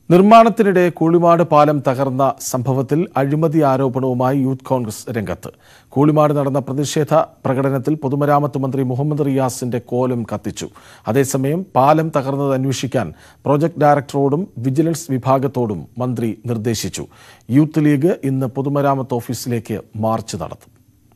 നിർമ്മാണത്തിനിടെ കൂളിമാട് പാലം തകർന്ന സംഭവത്തിൽ അഴിമതി ആരോപണവുമായി യൂത്ത് കോൺഗ്രസ് രംഗത്ത് കൂളിമാട് നടന്ന പ്രതിഷേധ പ്രകടനത്തിൽ പൊതുമരാമത്ത് മന്ത്രി മുഹമ്മദ് റിയാസിന്റെ കോലം കത്തിച്ചു അതേസമയം പാലം തകർന്നത് അന്വേഷിക്കാൻ പ്രോജക്ട് ഡയറക്ടറോടും വിജിലൻസ് വിഭാഗത്തോടും മന്ത്രി നിർദ്ദേശിച്ചു യൂത്ത് ലീഗ് ഇന്ന് പൊതുമരാമത്ത് ഓഫീസിലേക്ക് മാർച്ച് നടത്തും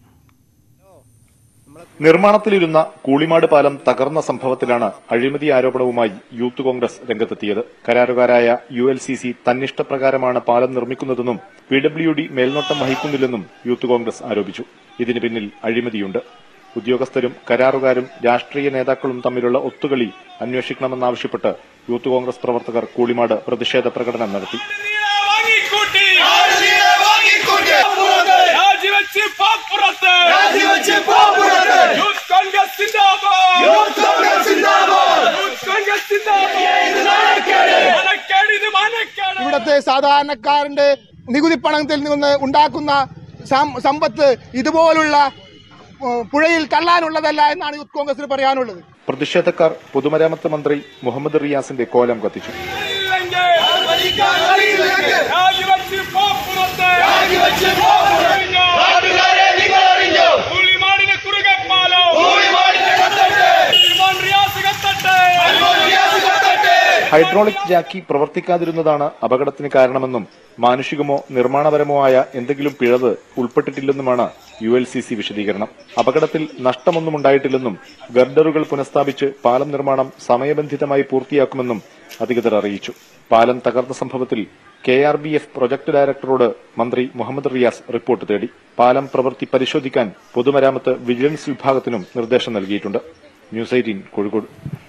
നിർമ്മാണത്തിലിരുന്ന കൂളിമാട് പാലം തകർന്ന സംഭവത്തിലാണ് അഴിമതി ആരോപണവുമായി യൂത്ത് കോൺഗ്രസ് രംഗത്തെത്തിയത് കരാറുകാരായ യു എൽ സി സി തന്നിഷ്ടപ്രകാരമാണ് പാലം നിർമ്മിക്കുന്നതെന്നും പി ഡബ്ല്യു ഡി മേൽനോട്ടം വഹിക്കുന്നില്ലെന്നും യൂത്ത് കോൺഗ്രസ് ആരോപിച്ചു ഇതിന് പിന്നിൽ അഴിമതിയുണ്ട് ഉദ്യോഗസ്ഥരും കരാറുകാരും രാഷ്ട്രീയ നേതാക്കളും തമ്മിലുള്ള ഒത്തുകളി അന്വേഷിക്കണമെന്നാവശ്യപ്പെട്ട് യൂത്ത് കോൺഗ്രസ് പ്രവർത്തകർ കൂളിമാട് പ്രതിഷേധ പ്രകടനം നടത്തി വാങ്ങിക്കൂട്ടി രാജിവെച്ച് പാപ്പുറത്ത് യൂത്ത് കോൺഗ്രസ് സിന്ദാബാദ് യൂത്ത് കോൺഗ്രസ് സിന്ദാബാദ് മാനക്കേട് ഇത് മാനക്കേട് ഇവിടുത്തെ സാധാരണക്കാരന്റെ നികുതി പണത്തിൽ നിന്ന് ഉണ്ടാക്കുന്ന സം- സമ്പത്ത് ഇതുപോലുള്ള ഏഹ്, പുഴയിൽ തള്ളാനുള്ളതല്ല എന്നാണ് യൂത്ത് കോൺഗ്രസിന് പറയാനുള്ളത് പ്രതിഷേധക്കാർ പൊതുമരാമത്ത് മന്ത്രി മുഹമ്മദ് റിയാസിന്റെ കോലം കത്തിച്ചു ഇല്ലെങ്കിൽ രാജിവെച്ച് പാപ്പുറത്ത് പുളിമാടിന് കുറുകെ പാലം സൽമാൻ റിയാസ് കത്തട്ടെ ഹൈഡ്രോളിക് ജാക്കി പ്രവർത്തിക്കാതിരുന്നതാണ് അപകടത്തിന് കാരണമെന്നും മാനുഷികമോ നിർമ്മാണപരമോ ആയ എന്തെങ്കിലും പിഴവ് ഉൾപ്പെട്ടിട്ടില്ലെന്നുമാണ് യു എൽ സി സി വിശദീകരണം അപകടത്തിൽ നഷ്ടമൊന്നും ഉണ്ടായിട്ടില്ലെന്നും ഗർഡറുകൾ പുനഃസ്ഥാപിച്ച് പാലം നിർമ്മാണം സമയബന്ധിതമായി പൂർത്തിയാക്കുമെന്നും അധികൃതർ അറിയിച്ചു പാലം തകർന്ന സംഭവത്തിൽ K R B F project ഡയറക്ടറോട് മന്ത്രി മുഹമ്മദ് റിയാസ് റിപ്പോർട്ട് തേടി പാലം പ്രവൃത്തി പരിശോധിക്കാൻ പൊതുമരാമത്ത് വിജിലൻസ് വിഭാഗത്തിനും നിർദ്ദേശം നൽകിയിട്ടുണ്ട് ന്യൂസ് എയ്റ്റീൻ കോഴിക്കോട്